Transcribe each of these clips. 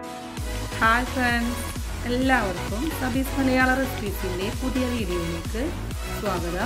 hi friends എല്ലാവർക്കും സബീസ് മലയാള റെസിപ്പീസിൻ്റെ പുതിയ വീഡിയോയിലേക്ക് സ്വാഗതം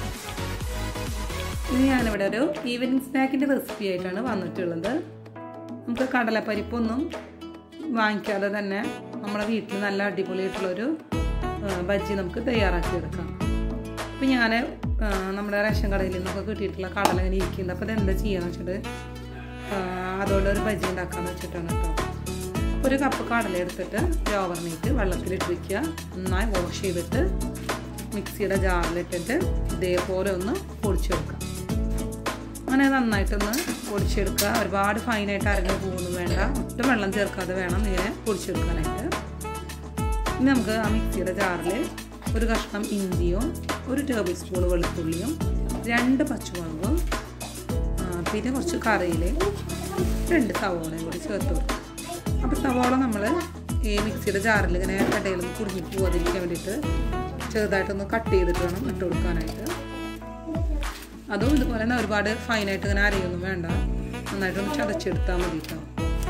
ഇന്ന് ഞാനിവിടെ ഒരു ഈവനിങ് സ്നാക്കിൻ്റെ റെസിപ്പി ആയിട്ടാണ് വന്നിട്ടുള്ളത് നമുക്ക് കടലപ്പരിപ്പൊന്നും വാങ്ങിക്കാതെ തന്നെ നമ്മുടെ വീട്ടിൽ നല്ല അടിപൊളിയായിട്ടുള്ളൊരു ബജ്ജി നമുക്ക് തയ്യാറാക്കിയെടുക്കാം അപ്പോൾ ഞാൻ നമ്മുടെ റേഷൻ കടയിൽ നിന്നൊക്കെ കിട്ടിയിട്ടുള്ള കടല ഇങ്ങനെ ഇരിക്കുന്നത് അപ്പോൾ ഇതെന്താ ചെയ്യാന്ന് വെച്ചിട്ട് അതുകൊണ്ട് ഒരു ബജ്ജി ഉണ്ടാക്കാമെന്ന് വെച്ചിട്ടാണ് കേട്ടോ ഒരു കപ്പ് കടല എടുത്തിട്ട് ഓവർനൈറ്റ് വെള്ളത്തിലിട്ട് വയ്ക്കുക നന്നായി വാഷ് ചെയ്തിട്ട് മിക്സിയുടെ ജാറിലിട്ടിട്ട് ഇതേപോലെ ഒന്ന് പൊടിച്ചെടുക്കുക അങ്ങനെ നന്നായിട്ടൊന്ന് പൊടിച്ചെടുക്കുക ഒരുപാട് ഫൈനായിട്ട് അരഞ്ഞു പോകുന്നു വേണ്ട ഒട്ടും വെള്ളം ചേർക്കാതെ വേണം ഇങ്ങനെ പൊടിച്ചെടുക്കാനായിട്ട് ഇനി നമുക്ക് ആ മിക്സിയുടെ ജാറിൽ ഒരു കഷ്ണം ഇഞ്ചിയും ഒരു ടേബിൾ സ്പൂൺ വെളുത്തുള്ളിയും രണ്ട് പച്ചമുളകും പിന്നെ കുറച്ച് കറിയിൽ രണ്ട് സവോളയും കൂടി ചേർത്ത് കൊടുക്കും അപ്പോൾ സവോള നമ്മൾ ഈ മിക്സിയുടെ ജാറിൽ ഇങ്ങനെ ഇടയിൽ നിന്ന് കുടുങ്ങി പോകാതിരിക്കാൻ വേണ്ടിയിട്ട് ചെറുതായിട്ടൊന്ന് കട്ട് ചെയ്തിട്ട് വേണം ഇട്ട് കൊടുക്കാനായിട്ട് അതും ഇതുപോലെ തന്നെ ഒരുപാട് ഫൈനായിട്ട് ഇങ്ങനെ അരയൊന്നും വേണ്ട നന്നായിട്ടൊന്ന് ചതച്ചെടുത്താൽ മതി കേട്ടോ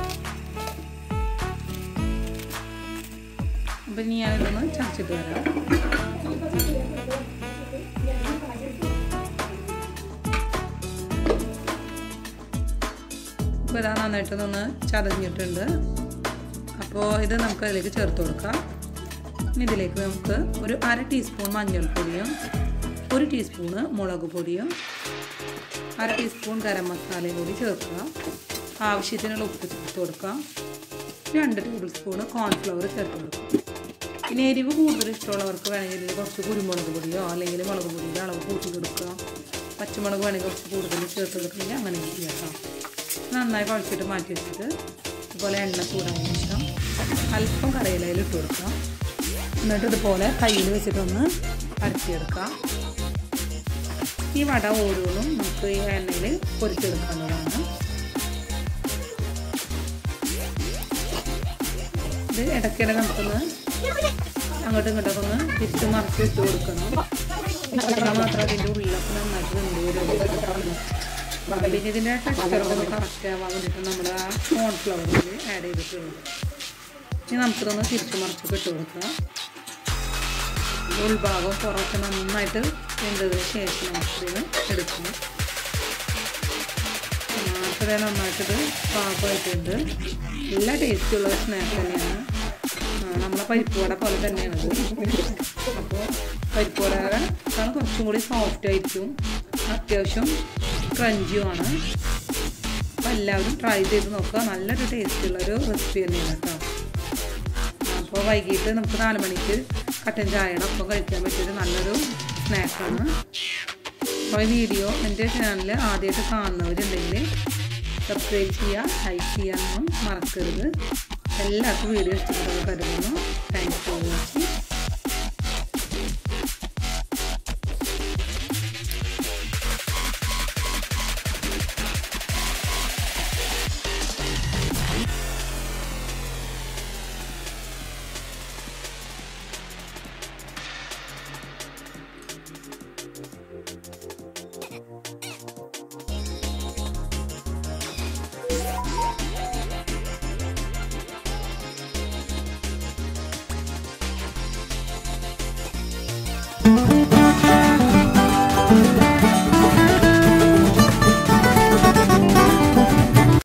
അപ്പം ഇനി ഞാനിതൊന്ന് ചതച്ചിട്ട് വരാം ഇപ്പോൾ ഇതാ നന്നായിട്ടൊന്ന് ചതഞ്ഞിട്ടുണ്ട് അപ്പോൾ ഇത് നമുക്ക് അതിലേക്ക് ചേർത്ത് കൊടുക്കാം ഇനി ഇതിലേക്ക് നമുക്ക് ഒരു അര ടീസ്പൂൺ മഞ്ഞൾപ്പൊടിയും ഒരു ടീസ്പൂണ് മുളക് പൊടിയും അര ടീസ്പൂൺ ഗരം മസാലയും കൂടി ചേർക്കുക ആവശ്യത്തിനുള്ള ഉപ്പ് ചേർത്ത് കൊടുക്കാം രണ്ട് ടേബിൾ സ്പൂണ് കോൺഫ്ലവർ ചേർത്ത് കൊടുക്കാം ഇനി എരിവ് കൂടുതൽ ഇഷ്ടമുള്ളവർക്ക് വേണമെങ്കിൽ കുറച്ച് കുരുമുളക് പൊടിയോ അല്ലെങ്കിൽ മുളക് പൊടിയുടെ അളവ് കൂട്ടി കൊടുക്കുക പച്ചമുളക് വേണമെങ്കിൽ കുറച്ച് കൂടുതൽ ചേർത്ത് കൊടുക്കുകയാണെങ്കിൽ അങ്ങനെ ചെയ്യാം നന്നായി കുഴച്ചിട്ട് മാറ്റി വെച്ചിട്ട് ഇതുപോലെ എണ്ണ ചൂടായതിനു ശേഷം അല്പം കറിയിലയിൽ ഇട്ട് കൊടുക്കാം എന്നിട്ട് ഇതുപോലെ കയ്യിൽ വെച്ചിട്ടൊന്ന് പരത്തിയെടുക്കാം ഈ വട ഓരോന്നും നമുക്ക് ഈ എണ്ണയിൽ പൊരിച്ചെടുക്കാവുന്നതാണ് ഇത് ഇടയ്ക്കിടെ നമുക്കൊന്ന് അങ്ങോട്ടും ഇങ്ങോട്ടൊക്കെ ഒന്ന് തിരിച്ച് മറിച്ച് ഇട്ട് കൊടുക്കണം മാത്രം അതിൻ്റെ ഉള്ളിലൊക്കെ നന്നായിട്ട് വെന്ത് വരും പിന്നെ ഇതിൻ്റെ ടെക്സ്ചറൊക്കെ ഒന്ന് കറക്റ്റ് ആവാൻ വേണ്ടിയിട്ട് നമ്മൾ ആ കോൺഫ്ലവറിൽ ആഡ് ചെയ്തിട്ടുള്ളത് ഇനി നമുക്കിതൊന്ന് തിരിച്ച് മറിച്ചൊക്കെ ഇട്ട് കൊടുക്കാം ഉൾഭാഗം പുറമൊക്കെ നന്നായിട്ട് വെന്തതിന് ശേഷം നമുക്കിത് എടുക്കണം അത്ര നന്നായിട്ടിത് പാകമായിട്ടുണ്ട് നല്ല ടേസ്റ്റുള്ള സ്നാക്ക് തന്നെയാണ് നമ്മളെ പരിപ്പുവട പോലെ തന്നെയാണിത് അപ്പോൾ പരിപ്പുവട കുറച്ചും കൂടി സോഫ്റ്റ് ആയിരിക്കും അത്യാവശ്യം ക്രഞ്ചിയുമാണ് അപ്പോൾ എല്ലാവരും ട്രൈ ചെയ്ത് നോക്കുക നല്ലൊരു ടേസ്റ്റുള്ളൊരു റെസിപ്പി തന്നെയാണ് കേട്ടോ അപ്പോൾ വൈകിട്ട് നമുക്ക് നാല് മണിക്ക് കട്ടൻ ചായയുടെ ഒപ്പം കഴിക്കാൻ പറ്റിയൊരു നല്ലൊരു സ്നാക്കാണ് അപ്പോൾ ഈ വീഡിയോ എൻ്റെ ചാനൽ ആദ്യമായിട്ട് കാണുന്നവരുണ്ടെങ്കിൽ സബ്സ്ക്രൈബ് ചെയ്യുക ലൈക്ക് ചെയ്യാനൊന്നും മറക്കരുത് എല്ലാവർക്കും വീഡിയോ ഇഷ്ടപ്പെടുന്നത് കരുതുന്നു താങ്ക്സ് ഫോർ വാച്ചിങ്